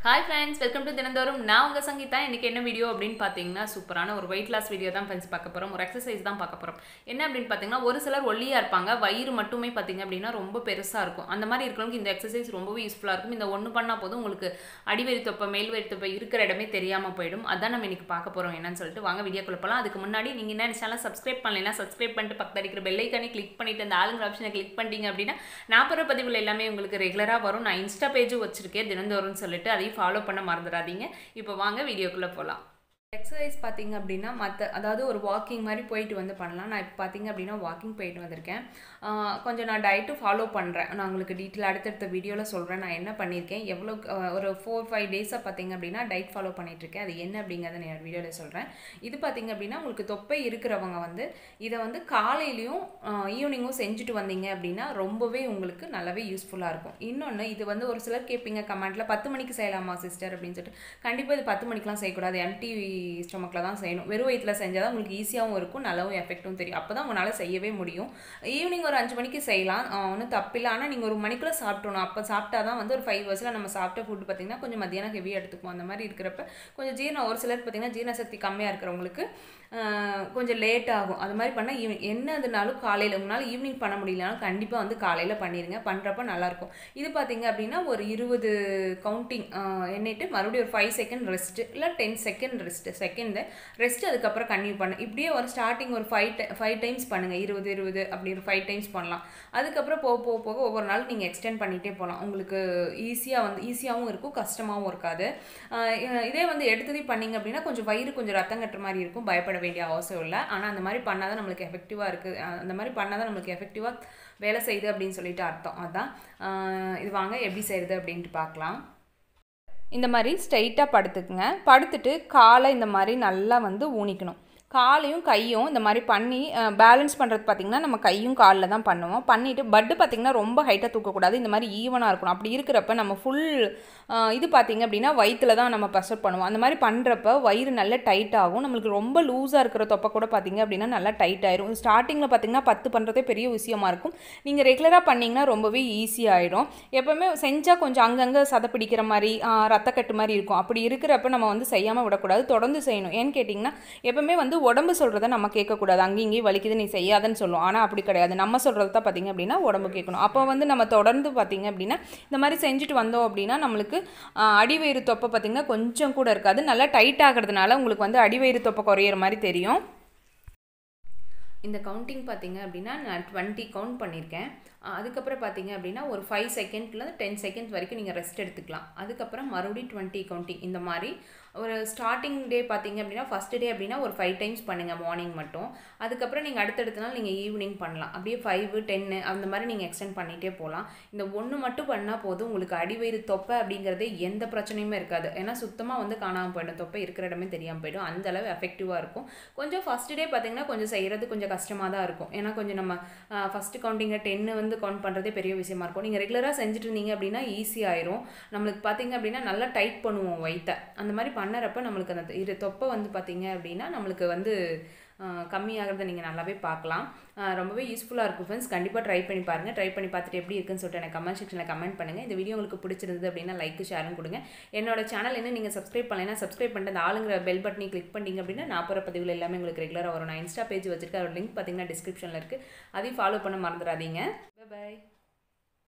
hi friends welcome to தினந்தோறும் நான் உங்கள் சங்கீதா இன்றைக்கி என்ன வீடியோ அப்படின்னு பார்த்தீங்கன்னா சூப்பரான ஒரு வெயிட் லாஸ் வீடியோ தான் ஃப்ரெண்ட்ஸ் பார்க்க போகிறோம் ஒரு எக்ஸசைஸ் தான் பார்க்க போகிறோம் என்ன அப்படின்னு பார்த்தீங்கன்னா ஒரு சிலர் ஒல்லியாக இருப்பாங்க வயிறு மட்டுமே பார்த்தீங்க அப்படின்னா ரொம்ப பெருசாக இருக்கும் அந்த மாதிரி இருக்கிறவங்களுக்கு இந்த எக்ஸசைஸ் ரொம்பவே யூஸ்ஃபுல்லாக இருக்கும் இந்த ஒன்று பண்ணால் போதும் உங்களுக்கு அடிவரி தொப்பை மேல்வரி தொப்பை இருக்கிற இடமே தெரியாமல் போயிடும் அதான் நம்ம இன்னைக்கு பார்க்க போகிறோம் என்னன்னு சொல்லிட்டு வாங்க வீடியோ போகலாம் அதுக்கு முன்னாடி நீங்கள் என்ன சேனல் சப்ஸ்கிரைப் பண்ணலைன்னா சப்ஸ்கிரைப் பண்ணிட்டு பக்கத்தில் இருக்கிற பெல்லைக்கானே கிளிக் பண்ணிட்டு அந்த ஆளுங்கிற ஆப்ஷனை கிளிக் பண்ணிட்டீங்க அப்படின்னா நான் போகிற பதிவில் எல்லாமே உங்களுக்கு ரெகுலராக வரும் நான் இன்ஸ்டா பேஜும் வச்சிருக்கேன் தினந்தோறும்னு சொல்லிட்டு அதையும் ஃபாலோ பண்ண மறந்துடாதீங்க இப்போ வாங்க வீடியோக்குள்ளே போகலாம் எக்ஸசைஸ் பார்த்தீங்க அப்படின்னா மற்ற அதாவது ஒரு வாக்கிங் மாதிரி போயிட்டு வந்து பண்ணலாம் நான் இப்போ பார்த்தீங்க அப்படின்னா வாக்கிங் போயிட்டு வந்திருக்கேன் ஆஹ் கொஞ்சம் நான் டயட்டும் ஃபாலோ பண்ணுறேன் நான் உங்களுக்கு டீட்டெயில் அடுத்தடுத்த வீடியோவில் சொல்கிறேன் நான் என்ன பண்ணியிருக்கேன் எவ்வளோ ஆஹ் ஒரு ஃபோர் ஃபைவ் டேஸாக பார்த்தீங்க அப்படின்னா டயட் ஃபாலோ பண்ணிகிட்ருக்கேன் அது என்ன அப்படிங்கிறத நான் வீடியோவில் சொல்கிறேன் இது பார்த்தீங்க அப்படின்னா உங்களுக்கு தொப்பை இருக்கிறவங்க வந்து இதை வந்து காலையிலையும் ஈவினிங்கும் செஞ்சுட்டு வந்தீங்க அப்படின்னா ரொம்பவே உங்களுக்கு நல்லாவே யூஸ்ஃபுல்லாக இருக்கும் இன்னொன்று இது வந்து ஒரு சிலர் கேட்பீங்க கமெண்ட்டில் பத்து மணிக்கு செய்யலாமா சிஸ்டர் அப்படின்னு சொல்லிட்டு கண்டிப்பாக இது பத்து மணிக்கெலாம் செய்யக்கூடாது எம்டி ஸ்டொமக்கில் தான் செய்யணும் வெறும் வயிற்றில் செஞ்சால் தான் உங்களுக்கு ஈஸியாகவும் இருக்கும் நல்லாவும் எஃபெக்ட்டும் தெரியும் அப்போ தான் உங்களால் செய்யவே முடியும் ஈவினிங் ஒரு அஞ்சு மணிக்கு செய்யலாம் ஒன்றும் தப்பில்லை ஆனால் நீங்கள் ஒரு மணிக்குள்ளே சாப்பிட்டணும் அப்போ சாப்பிட்டா தான் வந்து ஒரு ஃபைவ் ஹவர்ஸில் நம்ம சாப்பிட்ட ஃபுட் பார்த்திங்கன்னா கொஞ்சம் மத்தியானம் ஹெவியாக எடுத்துக்குவோம் அந்த மாதிரி இருக்கிறப்ப கொஞ்சம் ஜீரணம் ஒரு சிலர் பார்த்திங்கன்னா ஜீரண சக்தி கம்மியாக இருக்கிறவங்களுக்கு கொஞ்சம் லேட் ஆகும் அது மாதிரி பண்ணால் ஈவினிங் என்னதுனாலும் காலையில் உங்களால் ஈவினிங் பண்ண முடியலனாலும் கண்டிப்பாக வந்து காலையில் பண்ணிடுங்க பண்ணுறப்ப நல்லாயிருக்கும் இது பார்த்தீங்க அப்படின்னா ஒரு இருபது கவுண்டிங் எண்ணிட்டு மறுபடியும் ஒரு ஃபைவ் செகண்ட் ரெஸ்ட்டு இல்லை ten second rest second rest அதுக்கப்புறம் கன்டினியூ பண்ணு இப்படியே ஒரு ஸ்டார்டிங் ஒரு ஃபைவ் ஃபைவ் டைம்ஸ் பண்ணுங்கள் இருபது இருபது அப்படி ஒரு ஃபைவ் டைம்ஸ் பண்ணலாம் அதுக்கப்புறம் போக போக போக ஒவ்வொரு நாள் நீங்கள் எக்ஸ்டெண்ட் பண்ணிகிட்டே போகலாம் உங்களுக்கு ஈஸியாக வந்து ஈஸியாகவும் இருக்கும் கஷ்டமாகவும் இருக்காது இதே வந்து எடுத்ததே பண்ணிங்க அப்படின்னா கொஞ்சம் வயிறு கொஞ்சம் ரத்தம் கட்டுற மாதிரி இருக்கும் பயப்பட வேண்டிய அவசியம் இல்லை ஆனால் அந்த மாதிரி பண்ணால் தான் நம்மளுக்கு எஃபெக்டிவாக இருக்குது அந்த மாதிரி பண்ணால் தான் நம்மளுக்கு எஃபெக்டிவாக வேலை செய்யுது அப்படின்னு சொல்லிட்டு அர்த்தம் அதான் இது வாங்க எப்படி செய்யுது அப்படின்ட்டு பார்க்கலாம் இந்த மாதிரி ஸ்ட்ரைட்டாக படுத்துக்குங்க படுத்துட்டு காலை இந்த மாதிரி நல்லா வந்து ஊனிக்கணும் காலையும் கையும் இந்த மாதிரி பண்ணி பேலன்ஸ் பண்ணுறது பார்த்திங்கன்னா நம்ம கையும் காலில் தான் பண்ணுவோம் பண்ணிவிட்டு பட்டு பார்த்திங்கன்னா ரொம்ப ஹைட்டாக தூக்கக்கூடாது இந்த மாதிரி ஈவனாக இருக்கணும் அப்படி இருக்கிறப்ப நம்ம ஃபுல் இது பார்த்திங்க அப்படின்னா வயிற்றில் தான் நம்ம ப்ரெஷர் பண்ணுவோம் அந்த மாதிரி பண்ணுறப்ப வயிறு நல்ல டைட் ஆகும் நம்மளுக்கு ரொம்ப லூஸாக இருக்கிற தொப்பை கூட பார்த்திங்க அப்படின்னா நல்லா டைட் ஆயிரும் ஸ்டார்டிங்கில் பார்த்திங்கன்னா பத்து பண்ணுறதே பெரிய விஷயமா இருக்கும் நீங்கள் ரெகுலராக பண்ணிங்கன்னா ரொம்பவே ஈஸியாகிடும் எப்போவுமே செஞ்சால் கொஞ்சம் அங்கங்கே சதை பிடிக்கிற மாதிரி ரத்தக்கட்டு மாதிரி இருக்கும் அப்படி இருக்கிறப்ப நம்ம வந்து செய்யாமல் விடக்கூடாது தொடர்ந்து செய்யணும் ஏன்னு கேட்டிங்கன்னா எப்போவுமே வந்து உடம்பு சொல்கிறத நம்ம கேட்கக்கூடாது அங்கேயும் இங்கேயும் வலிக்குது நீ செய்யாதன்னு சொல்லுவோம் ஆனால் அப்படி கிடையாது நம்ம சொல்கிறது தான் பார்த்திங்க அப்படின்னா உடம்பு கேட்கணும் அப்போ வந்து நம்ம தொடர்ந்து பார்த்திங்க அப்படின்னா இந்த மாதிரி செஞ்சுட்டு வந்தோம் அப்படின்னா நம்மளுக்கு அடிவயிறு தொப்பை பார்த்திங்கன்னா கொஞ்சம் கூட இருக்காது நல்லா டைட் ஆகிறதுனால உங்களுக்கு வந்து அடிவயிறு தொப்பை குறையிற மாதிரி தெரியும் இந்த கவுண்டிங் பார்த்தீங்க அப்படின்னா நான் டுவெண்ட்டி கவுண்ட் பண்ணியிருக்கேன் அதுக்கப்புறம் பார்த்தீங்க அப்படின்னா ஒரு ஃபைவ் செகண்ட்லேருந்து டென் செகண்ட்ஸ் வரைக்கும் நீங்கள் ரெஸ்ட் எடுத்துக்கலாம் அதுக்கப்புறம் மறுபடியும் டுவெண்ட்டி கவுண்டிங் இந்த மாதிரி ஒரு ஸ்டார்டிங் டே பார்த்தீங்க அப்படின்னா ஃபஸ்ட் டே அப்படின்னா ஒரு ஃபைவ் டைம்ஸ் பண்ணுங்கள் மார்னிங் மட்டும் அதுக்கப்புறம் நீங்கள் அடுத்தடுத்த நாள் நீங்கள் ஈவினிங் பண்ணலாம் அப்படியே ஃபைவ் டென்னு அந்த மாதிரி நீங்கள் எக்ஸ்டெண்ட் பண்ணிகிட்டே போகலாம் இந்த ஒன்று மட்டும் பண்ணால் போதும் உங்களுக்கு அடிவயிறு தொப்பை அப்படிங்கிறதே எந்த பிரச்சனையுமே இருக்காது ஏன்னா சுத்தமாக வந்து காணாமல் போயிடும் தொப்பை இருக்கிற இடமே தெரியாமல் போயிடும் அந்த அளவு எஃபெக்டிவாக இருக்கும் கொஞ்சம் ஃபஸ்ட் டே பார்த்தீங்கன்னா கொஞ்சம் செய்கிறது கொஞ்சம் கஷ்டமாக தான் இருக்கும் ஏன்னா கொஞ்சம் நம்ம ஃபஸ்ட்டு கவுண்டிங்கில் டென்னு வந்து கவுண்ட் பண்ணுறதே பெரிய விஷயமா இருக்கும் நீங்கள் ரெகுலராக செஞ்சுட்டு இருந்தீங்க அப்படின்னா ஈஸியாயிரும் நம்மளுக்கு பார்த்தீங்க அப்படின்னா நல்லா டைட் பண்ணுவோம் வயிற்றை அந்த மாதிரி பண்ணுறப்ப நம்மளுக்கு அந்த இரு தொப்பை வந்து பார்த்தீங்க அப்படின்னா நம்மளுக்கு வந்து கம்மியாகிறத நீங்கள் நல்லாவே பார்க்கலாம் ரொம்பவே யூஸ்ஃபுல்லாக இருக்கும் ஃப்ரெண்ட்ஸ் கண்டிப்பாக ட்ரை பண்ணி பாருங்கள் ட்ரை பண்ணி பார்த்துட்டு எப்படி இருக்குன்னு சொல்லிட்டு எனக்கு கமெண்ட் செக்ஷனில் கமெண்ட் பண்ணுங்கள் இந்த வீடியோ உங்களுக்கு பிடிச்சிருந்தது அப்படின்னா லைக் ஷேரும் கொடுங்க என்னோட சேனல் என்ன நீங்கள் சப்ஸ்கிரைப் பண்ணலைன்னா சப்ஸ்கிரைப் பண்ணிட்டு அந்த ஆளுங்கிற பெல் பட்டனை கிளிக் பண்ணிங்க அப்படின்னா நான் போகிற பதிவில் எல்லாமே உங்களுக்கு ரெகுலராக வரும் நான் இன்ஸ்டா பேஜ் வச்சிருக்கேன் ஒரு லிங்க் பார்த்தீங்கன்னா டிஸ்கிரிப்ஷனில் இருக்குது அதையும் ஃபாலோ பண்ண மறந்துடாதீங்க பாய்